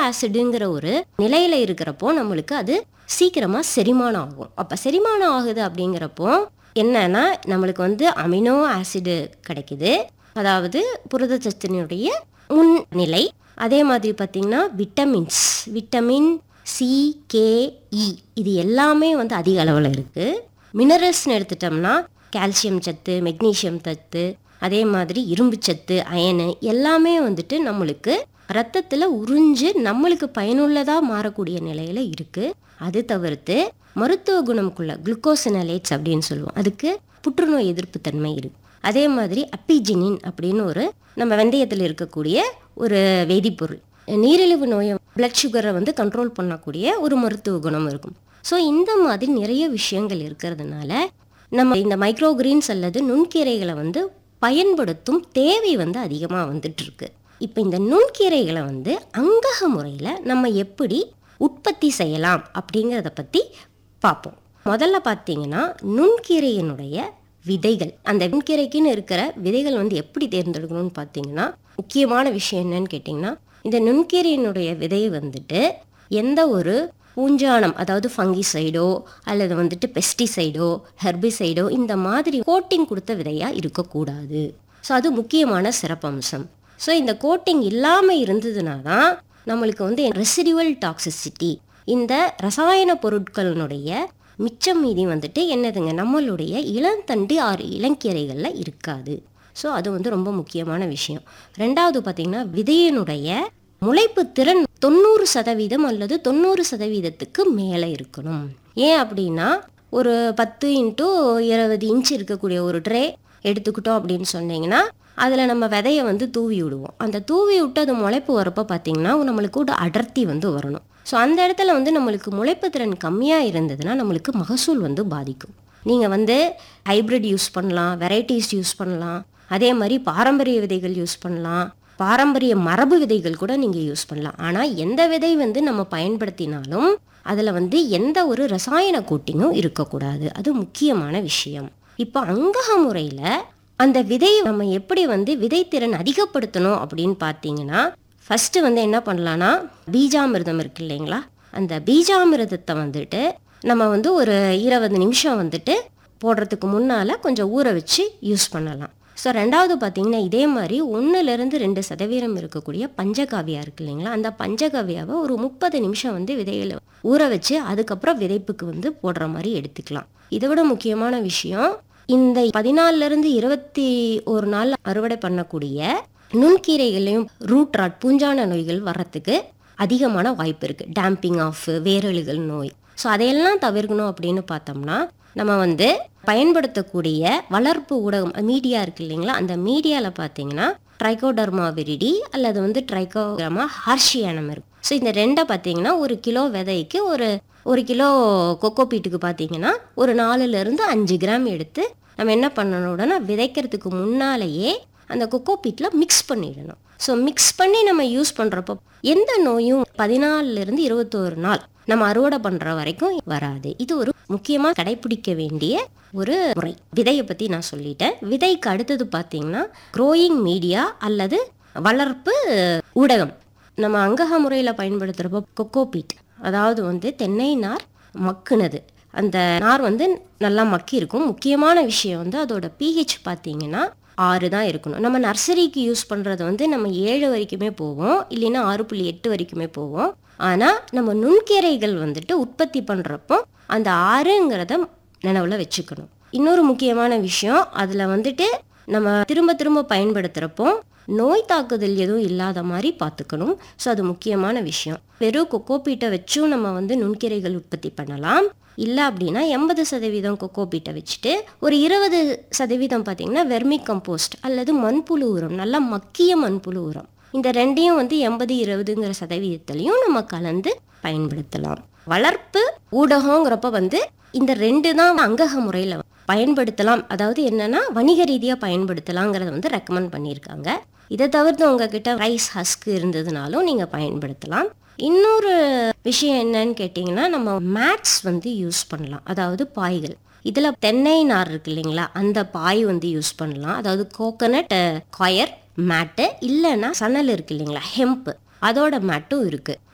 ஆசிடுங்கிற ஒரு நிலையில இருக்கிறப்போ நம்மளுக்கு அது சீக்கிரமா செரிமானம் ஆகும் அப்ப செரிமானம் ஆகுது அப்படிங்கிறப்போ என்னன்னா நம்மளுக்கு வந்து அமினோ ஆசிடு கிடைக்குது அதாவது புரதச்சத்தினுடைய முன்னிலை அதே மாதிரி பார்த்தீங்கன்னா vitamins vitamin C K E இது எல்லாமே வந்து அதிக அளவில் இருக்குது மினரல்ஸ்னு எடுத்துட்டோம்னா கால்சியம் சத்து மெக்னீசியம் சத்து அதே மாதிரி இரும்பு சத்து அயனு எல்லாமே வந்துட்டு நம்மளுக்கு ரத்தத்தில் உறிஞ்சு நம்மளுக்கு பயனுள்ளதாக மாறக்கூடிய நிலையில் இருக்குது அது தவிர்த்து மருத்துவ குணம்குள்ள குளுக்கோசினலேட்ஸ் அப்படின்னு சொல்லுவோம் அதுக்கு புற்றுநோய் எதிர்ப்பு தன்மை இருக்கு அதே மாதிரி அப்பிஜினின் அப்படின்னு ஒரு நம்ம வெந்தயத்தில் இருக்கக்கூடிய ஒரு வேதிப்பொருள் நீரிழிவு நோயை பிளட் சுகரை வந்து கண்ட்ரோல் பண்ணக்கூடிய ஒரு மருத்துவ குணம் இருக்கும் ஸோ இந்த மாதிரி நிறைய விஷயங்கள் இருக்கிறதுனால நம்ம இந்த மைக்ரோ கிரீன்ஸ் அல்லது நுண்கீரைகளை வந்து பயன்படுத்தும் தேவை வந்து அதிகமாக வந்துட்டு இருக்கு இப்போ இந்த நுண்கீரைகளை வந்து அங்கக முறையில் நம்ம எப்படி உற்பத்தி செய்யலாம் அப்படிங்கிறத பற்றி பார்ப்போம் முதல்ல பார்த்தீங்கன்னா நுண்கீரையினுடைய விதைகள் அந்த நுண்கீரைக்குன்னு இருக்கிற விதைகள் வந்து எப்படி தேர்ந்தெடுக்கணும்னு பார்த்தீங்கன்னா முக்கியமான விஷயம் என்னன்னு கேட்டிங்கன்னா இந்த நுண்கீரையினுடைய விதை வந்துட்டு எந்த ஒரு பூஞ்சானம் அதாவது ஃபங்கிசைடோ அல்லது வந்துட்டு பெஸ்டிசைடோ ஹெர்பிசைடோ இந்த மாதிரி கோட்டிங் கொடுத்த விதையாக இருக்கக்கூடாது ஸோ அது முக்கியமான சிறப்பம்சம் ஸோ இந்த கோட்டிங் இல்லாமல் இருந்ததுனா தான் நம்மளுக்கு வந்து ரெசிடுவல் டாக்ஸிசிட்டி இந்த ரசாயன பொருட்களினுடைய மிச்சம் மீதி வந்துட்டு என்னதுங்க நம்மளுடைய இளந்தண்டு ஆறு இளங்கீரைகளில் இருக்காது ஸோ அது வந்து ரொம்ப முக்கியமான விஷயம் ரெண்டாவது பார்த்திங்கன்னா விதையினுடைய முளைப்பு திறன் தொண்ணூறு சதவீதம் அல்லது தொண்ணூறு சதவீதத்துக்கு மேலே இருக்கணும் ஏன் அப்படின்னா ஒரு பத்து இன்ட்டு இருபது இன்ச் இருக்கக்கூடிய ஒரு ட்ரே எடுத்துக்கிட்டோம் அப்படின்னு சொன்னீங்கன்னா அதில் நம்ம விதைய வந்து தூவி விடுவோம் அந்த தூவி விட்டு அது முளைப்பு வரப்போ பார்த்தீங்கன்னா நம்மளுக்கு ஒரு அடர்த்தி வந்து வரணும் ஸோ அந்த இடத்துல வந்து நம்மளுக்கு முளைப்பு திறன் கம்மியாக இருந்ததுன்னா நம்மளுக்கு மகசூல் வந்து பாதிக்கும் நீங்கள் வந்து ஹைப்ரிட் யூஸ் பண்ணலாம் வெரைட்டிஸ் யூஸ் பண்ணலாம் அதே மாதிரி பாரம்பரிய விதைகள் யூஸ் பண்ணலாம் பாரம்பரிய மரபு விதைகள் கூட நீங்கள் யூஸ் பண்ணலாம் ஆனால் எந்த விதை வந்து நம்ம பயன்படுத்தினாலும் அதில் வந்து எந்த ஒரு ரசாயன கோட்டிங்கும் இருக்கக்கூடாது அது முக்கியமான விஷயம் இப்போ அங்கக முறையில் அந்த விதையை நம்ம எப்படி வந்து விதைத்திறன் அதிகப்படுத்தணும் அப்படின்னு பார்த்தீங்கன்னா ஃபஸ்ட்டு வந்து என்ன பண்ணலான்னா பீஜாமிர்தம் இருக்கு இல்லைங்களா அந்த பீஜாமிர்தத்தை வந்துட்டு நம்ம வந்து ஒரு இருபது நிமிஷம் வந்துட்டு போடுறதுக்கு முன்னால் கொஞ்சம் ஊற வச்சு யூஸ் பண்ணலாம் ஸோ ரெண்டாவது பார்த்தீங்கன்னா இதே மாதிரி ஒன்றுலேருந்து ரெண்டு சதவீதம் இருக்கக்கூடிய பஞ்சகாவியா இருக்கு இல்லைங்களா அந்த பஞ்சகாவியாவை ஒரு முப்பது நிமிஷம் வந்து விதைகளை ஊற வச்சு அதுக்கப்புறம் விதைப்புக்கு வந்து போடுற மாதிரி எடுத்துக்கலாம் இதை விட முக்கியமான விஷயம் இந்த பதினாலிருந்து இருபத்தி ஒரு நாள் அறுவடை பண்ணக்கூடிய நுண்கீரைகளையும் ரூட் ராட் பூஞ்சான நோய்கள் வர்றதுக்கு அதிகமான வாய்ப்பு இருக்குது டேம்பிங் ஆஃப் வேரழுகள் நோய் ஸோ அதையெல்லாம் தவிர்க்கணும் அப்படின்னு பார்த்தோம்னா நம்ம வந்து பயன்படுத்தக்கூடிய வளர்ப்பு ஊடகம் மீடியா இருக்கு இல்லைங்களா அந்த மீடியாவில் பார்த்தீங்கன்னா ட்ரைகோடர்மா விரிடி அல்லது வந்து ட்ரைகோடர்மா ஹார்ஷியானம் இருக்கும் ஸோ இந்த ரெண்டை பார்த்தீங்கன்னா ஒரு கிலோ விதைக்கு ஒரு ஒரு கிலோ கொக்கோ பீட்டுக்கு பார்த்தீங்கன்னா ஒரு நாலுலேருந்து அஞ்சு கிராம் எடுத்து நம்ம என்ன பண்ணணும்னா விதைக்கிறதுக்கு முன்னாலேயே அந்த கொக்கோ பீட்டில் மிக்ஸ் பண்ணிடணும் ஸோ மிக்ஸ் பண்ணி நம்ம யூஸ் பண்ணுறப்போ எந்த நோயும் பதினாலிருந்து இருபத்தோரு நாள் நம்ம அறுவடை பண்ணுற வரைக்கும் வராது இது ஒரு முக்கியமாக கடைபிடிக்க வேண்டிய ஒரு முறை விதையை பற்றி நான் சொல்லிட்டேன் விதைக்கு அடுத்தது பார்த்தீங்கன்னா க்ரோயிங் மீடியா அல்லது வளர்ப்பு ஊடகம் நம்ம அங்கக முறையில் பயன்படுத்துகிறப்போ கொக்கோ பீட் அதாவது வந்து தென்னை நார் மக்குனது அந்த நார் வந்து நல்லா மக்கி இருக்கும் முக்கியமான விஷயம் வந்து அதோட பிஹெச் பார்த்தீங்கன்னா ஆறு தான் இருக்கணும் நம்ம நர்சரிக்கு யூஸ் பண்ணுறது வந்து நம்ம ஏழு வரைக்குமே போவோம் இல்லைன்னா ஆறு புள்ளி எட்டு வரைக்குமே போவோம் ஆனால் நம்ம நுண்கீரைகள் வந்துட்டு உற்பத்தி பண்ணுறப்போ அந்த ஆறுங்கிறத நினைவில் வச்சுக்கணும் இன்னொரு முக்கியமான விஷயம் அதில் வந்துட்டு நம்ம திரும்ப திரும்ப பயன்படுத்துகிறப்போ நோய் தாக்குதல் எதுவும் இல்லாத மாதிரி பார்த்துக்கணும் ஸோ அது முக்கியமான விஷயம் வெறும் கொக்கோபீட்டை வச்சும் நம்ம வந்து நுண்கீரைகள் உற்பத்தி பண்ணலாம் இல்லை அப்படின்னா எண்பது சதவீதம் கொக்கோபீட்டை வச்சுட்டு ஒரு இருபது சதவீதம் பார்த்தீங்கன்னா வெர்மி கம்போஸ்ட் அல்லது மண்புழு உரம் நல்லா மக்கிய மண்புழு உரம் இந்த ரெண்டையும் வந்து எண்பது இருபதுங்கிற சதவீதத்துலையும் நம்ம கலந்து பயன்படுத்தலாம் வளர்ப்பு ஊடகங்கிறப்ப வந்து இந்த ரெண்டு தான் அங்கக முறையில் பயன்படுத்தலாம் அதாவது என்னன்னா வணிக ரீதியாக பயன்படுத்தலாங்கிறத வந்து ரெக்கமெண்ட் பண்ணியிருக்காங்க இதை தவிர்த்து உங்ககிட்ட ரைஸ் ஹஸ்க் இருந்ததுனாலும் நீங்கள் பயன்படுத்தலாம் இன்னொரு விஷயம் என்னன்னு கேட்டிங்கன்னா நம்ம மேட்ஸ் வந்து யூஸ் பண்ணலாம் அதாவது பாய்கள் இதில் தென்னை நார் இருக்கு இல்லைங்களா அந்த பாய் வந்து யூஸ் பண்ணலாம் அதாவது கோகனட் காயர் மேட்டு இல்லைன்னா சணல் இருக்கு இல்லைங்களா ஹெம்ப் அதோட மேட்டும் இருக்குது